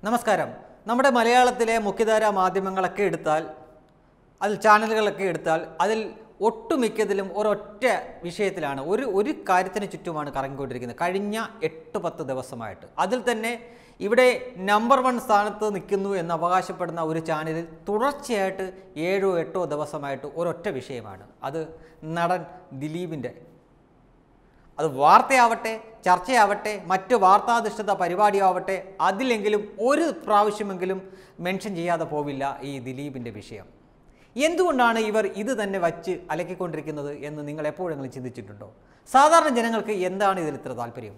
നമസ്കാരം നമ്മുടെ മലയാളത്തിലെ മുഖ്യധാരാ മാധ്യമങ്ങളൊക്കെ എടുത്താൽ അതിൽ ചാനലുകളൊക്കെ എടുത്താൽ അതിൽ ഒട്ടുമിക്കതിലും ഒരൊറ്റ വിഷയത്തിലാണ് ഒരു ഒരു കാര്യത്തിന് ചുറ്റുമാണ് കറങ്ങിക്കൊണ്ടിരിക്കുന്നത് കഴിഞ്ഞ എട്ട് പത്ത് ദിവസമായിട്ട് അതിൽ തന്നെ ഇവിടെ നമ്പർ വൺ സ്ഥാനത്ത് നിൽക്കുന്നു എന്ന് അവകാശപ്പെടുന്ന ഒരു ചാനലിൽ തുടർച്ചയായിട്ട് ഏഴോ എട്ടോ ദിവസമായിട്ട് ഒരൊറ്റ വിഷയമാണ് അത് നടൻ ദിലീപിൻ്റെ അത് വാർത്തയാവട്ടെ ചർച്ചയാവട്ടെ മറ്റ് വാർത്താധിഷ്ഠിത പരിപാടിയാവട്ടെ അതിലെങ്കിലും ഒരു പ്രാവശ്യമെങ്കിലും മെൻഷൻ ചെയ്യാതെ പോവില്ല ഈ ദിലീപിൻ്റെ വിഷയം എന്തുകൊണ്ടാണ് ഇവർ ഇത് തന്നെ വച്ച് അലക്കിക്കൊണ്ടിരിക്കുന്നത് എന്ന് നിങ്ങൾ എപ്പോഴെങ്കിലും ചിന്തിച്ചിട്ടുണ്ടോ സാധാരണ ജനങ്ങൾക്ക് എന്താണ് ഇതിൽ ഇത്ര താല്പര്യം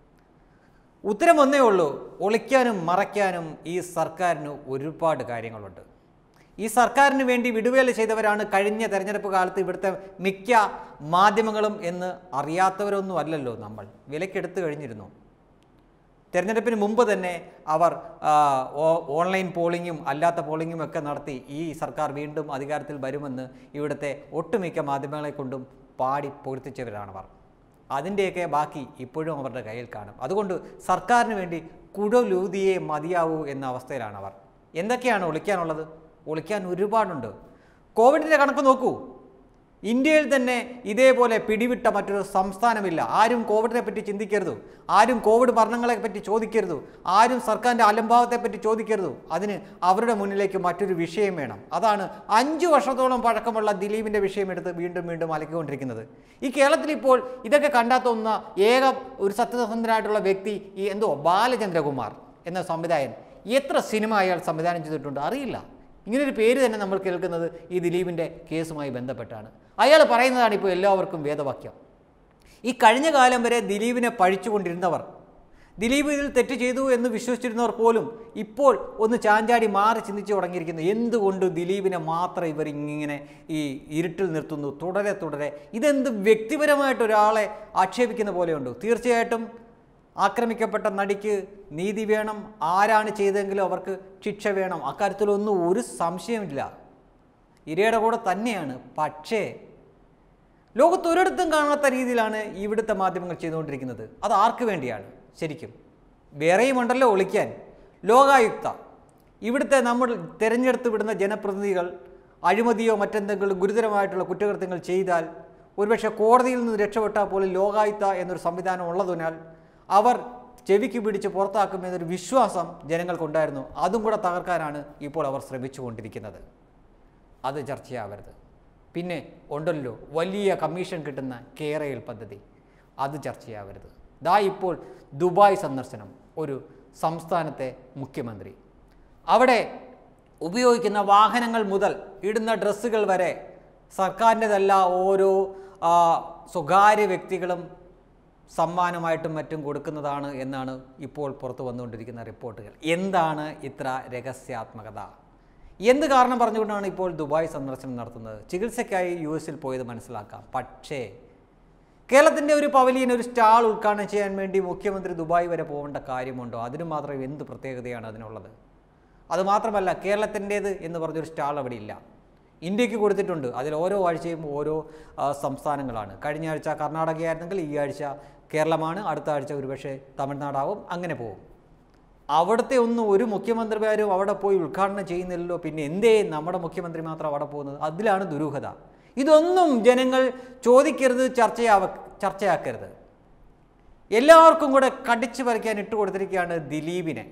ഉത്തരം ഒന്നേ ഉള്ളൂ ഒളിക്കാനും മറയ്ക്കാനും ഈ സർക്കാരിന് ഒരുപാട് കാര്യങ്ങളുണ്ട് ഈ സർക്കാരിന് വേണ്ടി വിടുവേല ചെയ്തവരാണ് കഴിഞ്ഞ തെരഞ്ഞെടുപ്പ് കാലത്ത് ഇവിടുത്തെ മിക്ക മാധ്യമങ്ങളും എന്ന് അറിയാത്തവരൊന്നും അല്ലല്ലോ നമ്മൾ വിലക്കെടുത്ത് കഴിഞ്ഞിരുന്നു തെരഞ്ഞെടുപ്പിന് മുമ്പ് തന്നെ അവർ ആ, ഓ- ഓൺലൈൻ പോളിങ്ങും അല്ലാത്ത പോളിങ്ങും ഒക്കെ നടത്തി ഈ സർക്കാർ വീണ്ടും അധികാരത്തിൽ വരുമെന്ന് ഇവിടുത്തെ ഒട്ടുമിക്ക മാധ്യമങ്ങളെ കൊണ്ടും പാടി പൊരുത്തിച്ചവരാണവർ അതിൻ്റെയൊക്കെ ബാക്കി ഇപ്പോഴും അവരുടെ കയ്യിൽ കാണും അതുകൊണ്ട് സർക്കാരിന് വേണ്ടി കുടലൂതിയേ മതിയാവൂ എന്ന അവസ്ഥയിലാണ് അവർ എന്തൊക്കെയാണ് ഒളിക്കാനുള്ളത് ഒളിക്കാൻ ഒരുപാടുണ്ട് കോവിഡിൻ്റെ കണക്ക് നോക്കൂ ഇന്ത്യയിൽ തന്നെ ഇതേപോലെ പിടിവിട്ട മറ്റൊരു സംസ്ഥാനമില്ല ആരും കോവിഡിനെ പറ്റി ചിന്തിക്കരുത് ആരും കോവിഡ് മരണങ്ങളെ പറ്റി ചോദിക്കരുത് ആരും സർക്കാരിൻ്റെ അലംഭാവത്തെ പറ്റി ചോദിക്കരുത് അതിന് അവരുടെ മുന്നിലേക്ക് മറ്റൊരു വിഷയം വേണം അതാണ് അഞ്ചു വർഷത്തോളം പഴക്കമുള്ള ദിലീപിൻ്റെ വിഷയം എടുത്ത് വീണ്ടും വീണ്ടും അലക്കിക്കൊണ്ടിരിക്കുന്നത് ഈ കേരളത്തിൽ ഇപ്പോൾ ഇതൊക്കെ കണ്ടാത്തോന്ന ഏക ഒരു സത്യസന്ധനായിട്ടുള്ള വ്യക്തി ഈ എന്തോ ബാലചന്ദ്രകുമാർ എന്ന സംവിധായകൻ എത്ര സിനിമ അയാൾ സംവിധാനം ചെയ്തിട്ടുണ്ട് അറിയില്ല ഇങ്ങനൊരു പേര് തന്നെ നമ്മൾ കേൾക്കുന്നത് ഈ ദിലീപിൻ്റെ കേസുമായി ബന്ധപ്പെട്ടാണ് അയാൾ പറയുന്നതാണ് ഇപ്പോൾ എല്ലാവർക്കും വേദവാക്യം ഈ കഴിഞ്ഞ കാലം വരെ ദിലീപിനെ പഴിച്ചുകൊണ്ടിരുന്നവർ ദിലീപ് ഇതിൽ തെറ്റ് ചെയ്തു എന്ന് വിശ്വസിച്ചിരുന്നവർ പോലും ഇപ്പോൾ ഒന്ന് ചാഞ്ചാടി മാറി ചിന്തിച്ചു തുടങ്ങിയിരിക്കുന്നു എന്തുകൊണ്ട് ദിലീപിനെ മാത്രം ഇവർ ഇങ്ങനെ ഈ ഇരുട്ടിൽ നിർത്തുന്നു തുടരെ തുടരെ ഇതെന്ത് വ്യക്തിപരമായിട്ട് ഒരാളെ ആക്ഷേപിക്കുന്ന പോലെയുണ്ട് തീർച്ചയായിട്ടും ആക്രമിക്കപ്പെട്ട നടിക്ക് നീതി വേണം ആരാണ് ചെയ്തതെങ്കിലും അവർക്ക് ശിക്ഷ വേണം അക്കാര്യത്തിലൊന്നും ഒരു സംശയമില്ല ഇരയുടെ കൂടെ തന്നെയാണ് പക്ഷേ ലോകത്ത് ഒരിടത്തും കാണാത്ത രീതിയിലാണ് ഇവിടുത്തെ മാധ്യമങ്ങൾ ചെയ്തുകൊണ്ടിരിക്കുന്നത് അത് ആർക്ക് വേണ്ടിയാണ് ശരിക്കും വേറെയും ഉണ്ടല്ലോ ഒളിക്കാൻ ലോകായുക്ത ഇവിടുത്തെ നമ്മൾ തിരഞ്ഞെടുത്ത് വിടുന്ന ജനപ്രതിനിധികൾ അഴിമതിയോ മറ്റെന്തെങ്കിലും ഗുരുതരമായിട്ടുള്ള കുറ്റകൃത്യങ്ങൾ ചെയ്താൽ ഒരുപക്ഷെ കോടതിയിൽ നിന്ന് രക്ഷപ്പെട്ടാൽ പോലും ലോകായുക്ത എന്നൊരു സംവിധാനം ഉള്ളതിനാൽ അവർ ചെവിക്ക് പിടിച്ച് പുറത്താക്കുമെന്നൊരു വിശ്വാസം ജനങ്ങൾക്കുണ്ടായിരുന്നു അതും കൂടെ തകർക്കാനാണ് ഇപ്പോൾ അവർ ശ്രമിച്ചുകൊണ്ടിരിക്കുന്നത് അത് ചർച്ചയാവരുത് പിന്നെ ഉണ്ടല്ലോ വലിയ കമ്മീഷൻ കിട്ടുന്ന കേരയിൽ പദ്ധതി അത് ചർച്ചയാവരുത് ദാ ഇപ്പോൾ ദുബായ് സന്ദർശനം ഒരു സംസ്ഥാനത്തെ മുഖ്യമന്ത്രി അവിടെ ഉപയോഗിക്കുന്ന വാഹനങ്ങൾ മുതൽ ഇടുന്ന ഡ്രസ്സുകൾ വരെ സർക്കാരിൻ്റെതല്ല ഓരോ ആ, സ്വകാര്യ വ്യക്തികളും സമ്മാനമായിട്ടും മറ്റും കൊടുക്കുന്നതാണ് എന്നാണ് ഇപ്പോൾ പുറത്തു വന്നുകൊണ്ടിരിക്കുന്ന റിപ്പോർട്ടുകൾ എന്താണ് ഇത്ര രഹസ്യാത്മകത എന്ത് കാരണം പറഞ്ഞുകൊണ്ടാണ് ഇപ്പോൾ ദുബായ് സന്ദർശനം നടത്തുന്നത് ചികിത്സയ്ക്കായി യു എസിൽ പോയത് മനസ്സിലാക്കാം പക്ഷേ കേരളത്തിൻ്റെ ഒരു പവലിയൻ ഒരു സ്റ്റാൾ ഉദ്ഘാടനം ചെയ്യാൻ വേണ്ടി മുഖ്യമന്ത്രി ദുബായ് വരെ പോകേണ്ട കാര്യമുണ്ടോ അതിന് മാത്രം എന്ത് പ്രത്യേകതയാണ് അതിനുള്ളത് അതുമാത്രമല്ല കേരളത്തിൻ്റേത് എന്ന് പറഞ്ഞൊരു സ്റ്റാൾ അവിടെ ഇല്ല ഇന്ത്യക്ക് കൊടുത്തിട്ടുണ്ട് അതിൽ ഓരോ ആഴ്ചയും ഓരോ ആ, സംസ്ഥാനങ്ങളാണ് കഴിഞ്ഞ ആഴ്ച കർണാടകയായിരുന്നെങ്കിൽ ഈ ആഴ്ച കേരളമാണ് അടുത്ത ആഴ്ച ഒരുപക്ഷെ തമിഴ്നാടാവും അങ്ങനെ പോകും അവിടുത്തെ ഒന്നും ഒരു മുഖ്യമന്ത്രിമാരും അവിടെ പോയി ഉദ്ഘാടനം ചെയ്യുന്നില്ലല്ലോ പിന്നെ എന്തേ നമ്മുടെ മുഖ്യമന്ത്രി മാത്രം അവിടെ പോകുന്നത് അതിലാണ് ദുരൂഹത ഇതൊന്നും ജനങ്ങൾ ചോദിക്കരുത് ചർച്ചയാവ ചർച്ചയാക്കരുത് എല്ലാവർക്കും കൂടെ കടിച്ചു പറിക്കാൻ ഇട്ട് കൊടുത്തിരിക്കുകയാണ് ദിലീപിനെ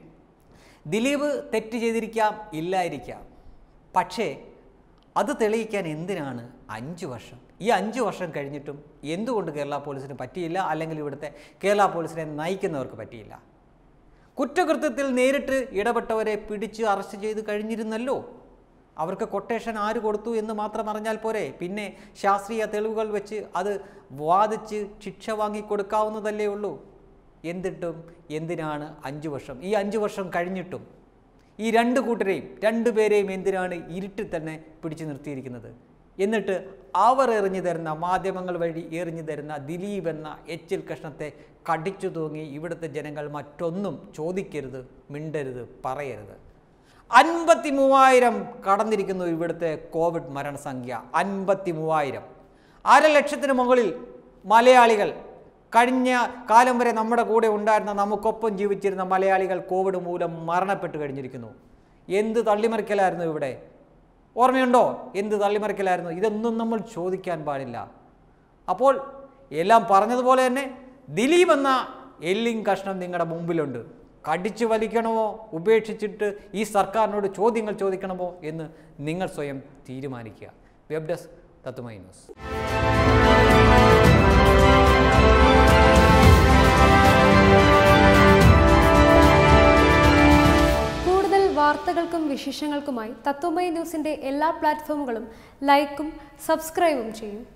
ദിലീപ് തെറ്റ് ചെയ്തിരിക്കാം ഇല്ലായിരിക്കാം പക്ഷേ അത് തെളിയിക്കാൻ എന്തിനാണ് അഞ്ച് വർഷം ഈ അഞ്ച് വർഷം കഴിഞ്ഞിട്ടും എന്തുകൊണ്ട് കേരള പോലീസിന് പറ്റിയില്ല അല്ലെങ്കിൽ ഇവിടുത്തെ കേരള പോലീസിനെ നയിക്കുന്നവർക്ക് പറ്റിയില്ല കുറ്റകൃത്യത്തിൽ നേരിട്ട് ഇടപെട്ടവരെ പിടിച്ച് അറസ്റ്റ് ചെയ്ത് കഴിഞ്ഞിരുന്നല്ലോ അവർക്ക് കൊട്ടേഷൻ ആര് കൊടുത്തു എന്ന് മാത്രം അറിഞ്ഞാൽ പോരെ പിന്നെ ശാസ്ത്രീയ തെളിവുകൾ വെച്ച് അത് വാദിച്ച് ശിക്ഷ വാങ്ങിക്കൊടുക്കാവുന്നതല്ലേ ഉള്ളൂ എന്നിട്ടും എന്തിനാണ് അഞ്ച് വർഷം ഈ അഞ്ച് വർഷം കഴിഞ്ഞിട്ടും ഈ രണ്ട് കൂട്ടരെയും രണ്ടുപേരെയും എന്തിനാണ് ഇരുട്ടിൽ തന്നെ പിടിച്ചു നിർത്തിയിരിക്കുന്നത് എന്നിട്ട് അവർ എറിഞ്ഞു തരുന്ന മാധ്യമങ്ങൾ വഴി എറിഞ്ഞു തരുന്ന ദിലീപ് എന്ന എച്ചിൽ കഷ്ണത്തെ കടിച്ചു തൂങ്ങി ഇവിടുത്തെ ജനങ്ങൾ മറ്റൊന്നും ചോദിക്കരുത് മിണ്ടരുത് പറയരുത് അൻപത്തി മൂവായിരം കടന്നിരിക്കുന്നു ഇവിടുത്തെ കോവിഡ് മരണസംഖ്യ അൻപത്തി മൂവായിരം അര ലക്ഷത്തിന് മുകളിൽ മലയാളികൾ കഴിഞ്ഞ കാലം വരെ നമ്മുടെ കൂടെ ഉണ്ടായിരുന്ന നമുക്കൊപ്പം ജീവിച്ചിരുന്ന മലയാളികൾ കോവിഡ് മൂലം മരണപ്പെട്ട് കഴിഞ്ഞിരിക്കുന്നു എന്ത് തള്ളിമറിക്കലായിരുന്നു ഇവിടെ ഓർമ്മയുണ്ടോ എന്ത് തള്ളിമറിക്കലായിരുന്നു ഇതൊന്നും നമ്മൾ ചോദിക്കാൻ പാടില്ല അപ്പോൾ എല്ലാം പറഞ്ഞതുപോലെ തന്നെ ദിലീപ് എന്ന എല്ലിങ് കഷ്ണം നിങ്ങളുടെ മുമ്പിലുണ്ട് കടിച്ചു വലിക്കണമോ ഉപേക്ഷിച്ചിട്ട് ഈ സർക്കാരിനോട് ചോദ്യങ്ങൾ ചോദിക്കണമോ എന്ന് നിങ്ങൾ സ്വയം തീരുമാനിക്കുക വെബ് ഡെസ്ക് തത്തുമൈ ന്യൂസ് കൂടുതൽ വാർത്തകൾക്കും വിശേഷങ്ങൾക്കുമായി തത്വമയി ന്യൂസിൻ്റെ എല്ലാ പ്ലാറ്റ്ഫോമുകളും ലൈക്കും സബ്സ്ക്രൈബും ചെയ്യും